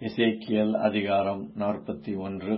எசேக்கியேல் அதிகாரம் நாற்பத்தி ஒன்று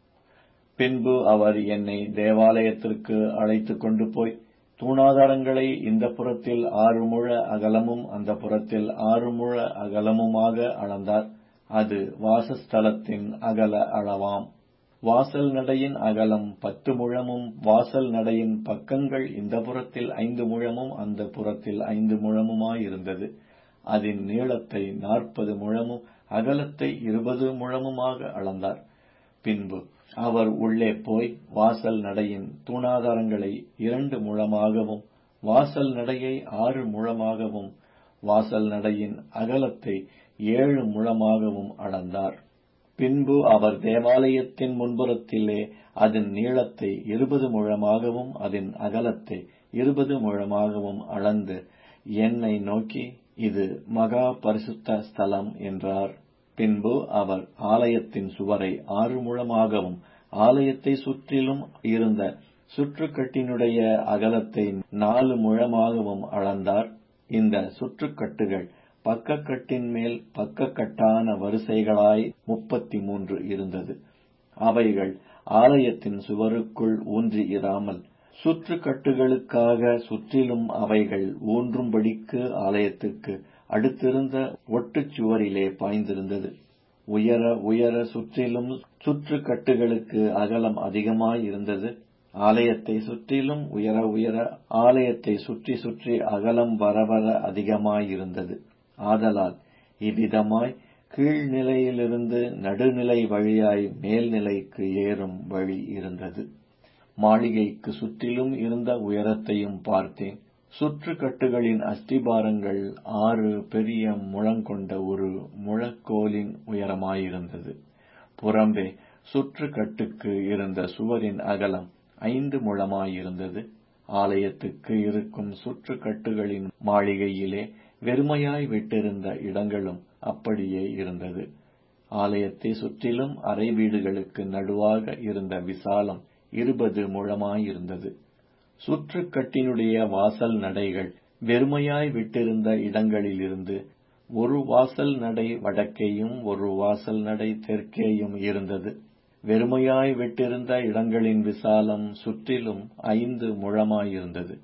பின்பு அவர் என்னை தேவாலயத்திற்கு அழைத்துக் கொண்டு போய் தூணாதாரங்களை இந்தப் புறத்தில் ஆறு முழ அகலமும் அந்தப் புறத்தில் ஆறு முழ அகலமுமாக அளந்தார் அது வாசஸ்தலத்தின் அகல அளவாம் வாசல் நடையின் அகலம் பத்து முழமும் வாசல் நடையின் பக்கங்கள் இந்தப் புறத்தில் ஐந்து முழமும் அந்தப் புறத்தில் ஐந்து முழமுமாயிருந்தது அதின் நீளத்தை நாற்பது முழமும் அகலத்தை இருபது முழமுமாக அளந்தார் பின்பு அவர் உள்ளே போய் வாசல் நடையின் தூணாதாரங்களை இரண்டு முழமாகவும் வாசல் நடையை ஆறு முழமாகவும் வாசல் நடையின் அகலத்தை ஏழு முழமாகவும் அளந்தார் பின்பு அவர் தேவாலயத்தின் முன்புறத்திலே அதன் நீளத்தை இருபது முழமாகவும் அதன் அகலத்தை இருபது முழமாகவும் அளந்து என்னை நோக்கி இது மகா பரிசுத்த ஸ்தலம் என்றார் பின்பு அவர் ஆலயத்தின் சுவரை ஆறு முழமாகவும் ஆலயத்தை சுற்றிலும் இருந்த சுற்றுக்கட்டினுடைய அகலத்தை நாலு முழமாகவும் அளந்தார் இந்த சுற்றுக்கட்டுகள் பக்கக்கட்டின் மேல் பக்கக்கட்டான வரிசைகளாய் முப்பத்தி மூன்று இருந்தது அவைகள் ஆலயத்தின் சுவருக்குள் ஊன்றி இராமல் சுற்றுக்கட்டுகளுக்காக சுற்றிலும் அவைகள் ஊன்றும்படிக்கு ஆலயத்துக்கு அடுத்திருந்த ஒட்டுச் சுவரிலே பாய்ந்திருந்தது உயர உயர சுற்றிலும் சுற்றுக்கட்டுகளுக்கு அகலம் அதிகமாயிருந்தது ஆலயத்தை சுற்றிலும் உயர உயர ஆலயத்தை சுற்றி சுற்றி அகலம் வர வர அதிகமாயிருந்தது ஆதலால் இவ்விதமாய் கீழ்நிலையிலிருந்து நடுநிலை வழியாய் மேல்நிலைக்கு ஏறும் வழி இருந்தது மாளிகைக்கு சுற்றிலும் இருந்த உயரத்தையும் பார்த்தேன் சுற்றுக்கட்டுகளின் அஸ்திபாரங்கள் ஆறு பெரிய முழங்கொண்ட ஒரு முழக்கோலின் உயரமாயிருந்தது புறம்பே சுற்றுக்கட்டுக்கு இருந்த சுவரின் அகலம் ஐந்து முழமாயிருந்தது ஆலயத்துக்கு இருக்கும் சுற்றுக்கட்டுகளின் மாளிகையிலே வெறுமையாய் விட்டிருந்த இடங்களும் அப்படியே இருந்தது ஆலயத்தை சுற்றிலும் அறை வீடுகளுக்கு நடுவாக இருந்த விசாலம் இருபது முழமாயிருந்தது சுற்றுக்கட்டினுடைய வாசல் நடைகள் வெறுமையாய் விட்டிருந்த இடங்களிலிருந்து ஒரு வாசல் நடை வடக்கேயும் ஒரு வாசல் நடை தெற்கேயும் இருந்தது வெறுமையாய் விட்டிருந்த இடங்களின் விசாலம் சுற்றிலும் ஐந்து முழமாயிருந்தது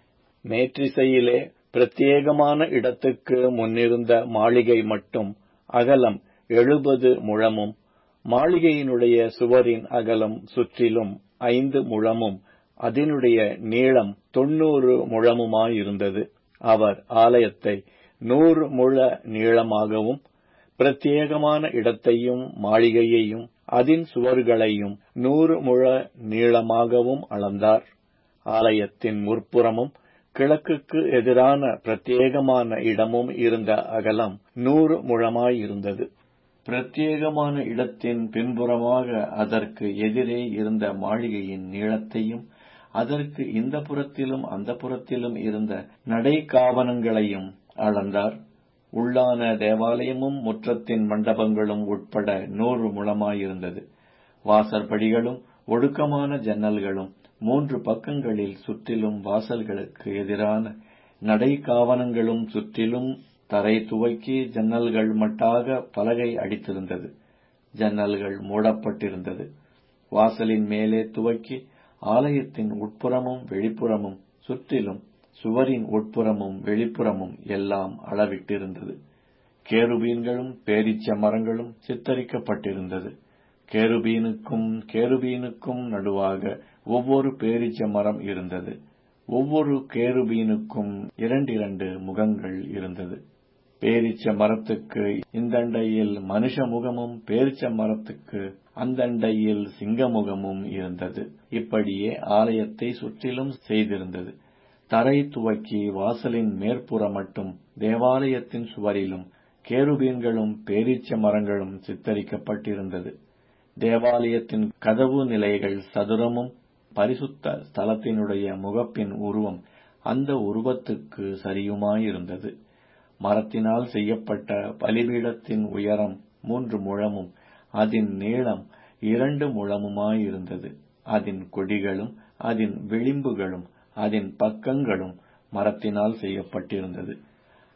மேற்றிசையிலே பிரத்யேகமான இடத்துக்கு முன்னிருந்த மாளிகை மட்டும் அகலம் எழுபது முழமும் மாளிகையினுடைய சுவரின் அகலம் சுற்றிலும் ஐந்து முழமும் அதனுடைய நீளம் தொன்னூறு முழமுமாயிருந்தது அவர் ஆலயத்தை நூறு முழ நீளமாகவும் பிரத்யேகமான இடத்தையும் மாளிகையையும் அதின் சுவர்களையும் நூறு முழ நீளமாகவும் அளந்தார் ஆலயத்தின் முற்புறமும் கிழக்குக்கு எதிரான பிரத்யேகமான இடமும் இருந்த அகலம் நூறு முழமாயிருந்தது பிரத்யேகமான இடத்தின் பின்புறமாக அதற்கு எதிரே இருந்த மாளிகையின் நீளத்தையும் அதற்கு இந்த புறத்திலும் அந்த புறத்திலும் இருந்த நடைக்காவனங்களையும் அளந்தார் உள்ளான தேவாலயமும் முற்றத்தின் மண்டபங்களும் உட்பட நூறு முழமாயிருந்தது வாசற்படிகளும் ஒடுக்கமான ஜன்னல்களும் மூன்று பக்கங்களில் சுற்றிலும் வாசல்களுக்கு எதிரான நடைக்காவனங்களும் சுற்றிலும் தரை துவக்கி ஜன்னல்கள் மட்டாக பலகை அடித்திருந்தது ஜன்னல்கள் மூடப்பட்டிருந்தது வாசலின் மேலே துவக்கி ஆலயத்தின் உட்புறமும் வெளிப்புறமும் சுற்றிலும் சுவரின் உட்புறமும் வெளிப்புறமும் எல்லாம் அளவிட்டிருந்தது கேருபீன்களும் பேரிச்ச மரங்களும் சித்தரிக்கப்பட்டிருந்தது கேருபீனுக்கும் கேருபீனுக்கும் நடுவாக ஒவ்வொரு பேரிச்ச மரம் இருந்தது ஒவ்வொரு கேருபீனுக்கும் இரண்டிரண்டு முகங்கள் இருந்தது பேரிச்ச மரத்துக்கு இந்தண்டையில் மனுஷ முகமும் பேரிச்ச மரத்துக்கு அந்தண்டையில் சிங்க முகமும் இருந்தது இப்படியே ஆலயத்தை சுற்றிலும் செய்திருந்தது தரை துவக்கி வாசலின் மேற்புற மட்டும் தேவாலயத்தின் சுவரிலும் கேருபீன்களும் பேரீச்ச மரங்களும் சித்தரிக்கப்பட்டிருந்தது தேவாலயத்தின் கதவு நிலைகள் சதுரமும் பரிசுத்த ஸ்தலத்தினுடைய முகப்பின் உருவம் அந்த உருவத்துக்கு சரியுமாயிருந்தது மரத்தினால் செய்யப்பட்ட பலிபீடத்தின் உயரம் மூன்று முழமும் அதன் நீளம் இரண்டு முழமுமாயிருந்தது அதன் கொடிகளும் அதன் விளிம்புகளும் அதன் பக்கங்களும் மரத்தினால் செய்யப்பட்டிருந்தது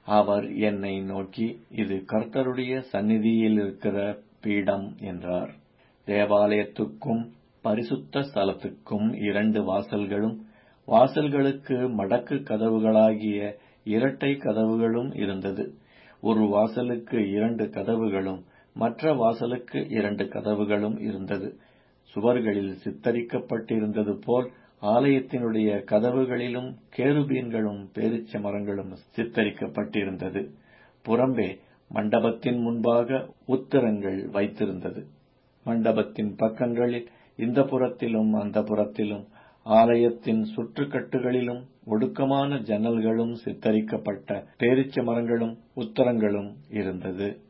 அவர் என்னை நோக்கி இது கர்த்தருடைய சந்நிதியில் இருக்கிற பீடம் என்றார் தேவாலயத்துக்கும் பரிசுத்த ஸ்தலத்துக்கும் இரண்டு வாசல்களும் வாசல்களுக்கு மடக்கு கதவுகளாகிய இரட்டை கதவுகளும் இருந்தது ஒரு வாசலுக்கு இரண்டு கதவுகளும் மற்ற வாசலுக்கு இரண்டு கதவுகளும் இருந்தது சுவர்களில் சித்தரிக்கப்பட்டிருந்தது போல் ஆலயத்தினுடைய கதவுகளிலும் கேருபீன்களும் பேரிச்ச மரங்களும் சித்தரிக்கப்பட்டிருந்தது புறம்பே மண்டபத்தின் முன்பாக உத்தரங்கள் வைத்திருந்தது மண்டபத்தின் பக்கங்களில் இந்த புறத்திலும் அந்த புறத்திலும் ஆலயத்தின் சுற்றுக்கட்டுகளிலும் ஒடுக்கமான ஜன்னல்களும் சித்தரிக்கப்பட்ட பேரிச்ச மரங்களும் உத்தரங்களும் இருந்தது